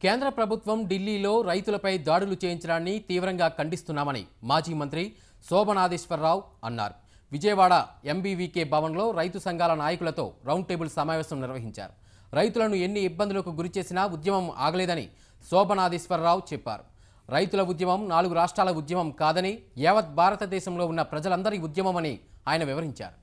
కేంద్ర ప్రభుత్వం ఢిల్లీలో రైతులపై దాడులు చేయించడాన్ని తీవ్రంగా ఖండిస్తున్నామని మాజీ మంత్రి శోభనాథేశ్వరరావు అన్నారు విజయవాడ ఎంబీవీకే భవన్లో రైతు సంఘాల నాయకులతో రౌండ్ టేబుల్ సమావేశం నిర్వహించారు రైతులను ఎన్ని ఇబ్బందులకు గురిచేసినా ఉద్యమం ఆగలేదని శోభనాథేశ్వరరావు చెప్పారు రైతుల ఉద్యమం నాలుగు రాష్ట్రాల ఉద్యమం కాదని యావత్ భారతదేశంలో ఉన్న ప్రజలందరి ఉద్యమమని ఆయన వివరించారు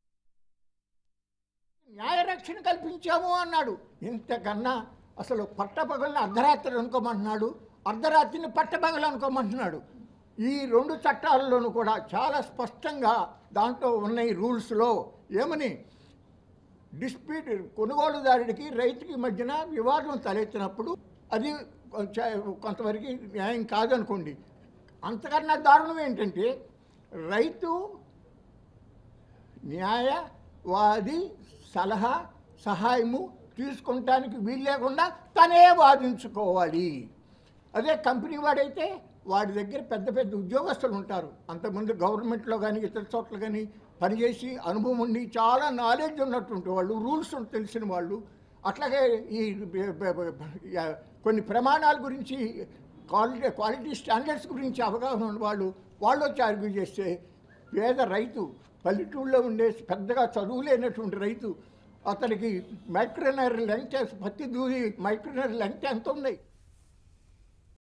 న్యాయ రక్షణ కల్పించాము అన్నాడు ఇంతకన్నా అసలు పట్టపగలను అర్ధరాత్రి అనుకోమంటున్నాడు అర్ధరాత్రిని పట్టపగలు అనుకోమంటున్నాడు ఈ రెండు చట్టాల్లోనూ కూడా చాలా స్పష్టంగా దాంట్లో ఉన్నాయి రూల్స్లో ఏమని డిస్ప్యూట్ కొనుగోలుదారుడికి రైతుకి మధ్యన వివాదం తలెత్తినప్పుడు అది కొంచెం కొంతవరకు న్యాయం కాదనుకోండి అంతకన్నా దారుణం ఏంటంటే రైతు న్యాయవాది సలహా సహాయము తీసుకుంటానికి వీలు లేకుండా తనే వాదించుకోవాలి అదే కంపెనీ వాడైతే వాడి దగ్గర పెద్ద పెద్ద ఉద్యోగస్తులు ఉంటారు అంతకుముందు గవర్నమెంట్లో కానీ ఇతర చోట్ల కానీ పనిచేసి అనుభవం ఉండి చాలా నాలెడ్జ్ ఉన్నటువంటి వాళ్ళు రూల్స్ తెలిసిన వాళ్ళు అట్లాగే ఈ బ- బ- బ- కొన్ని ప్రమాణాల గురించి క్వాలిటీ క్వాలిటీ స్టాండర్డ్స్ గురించి అవగాహన ఉన్న వాళ్ళు వాళ్ళు వచ్చి ఆర్గ్యూ చేస్తే పేద రైతు పల్లెటూళ్ళలో ఉండే పెద్దగా చదువు లేనటువంటి రైతు అతనికి మైక్రోనర్ లెంగ్త్ పత్తి దూరి మైక్రోనర్ లెంగ్త్ ఎంత ఉన్నాయి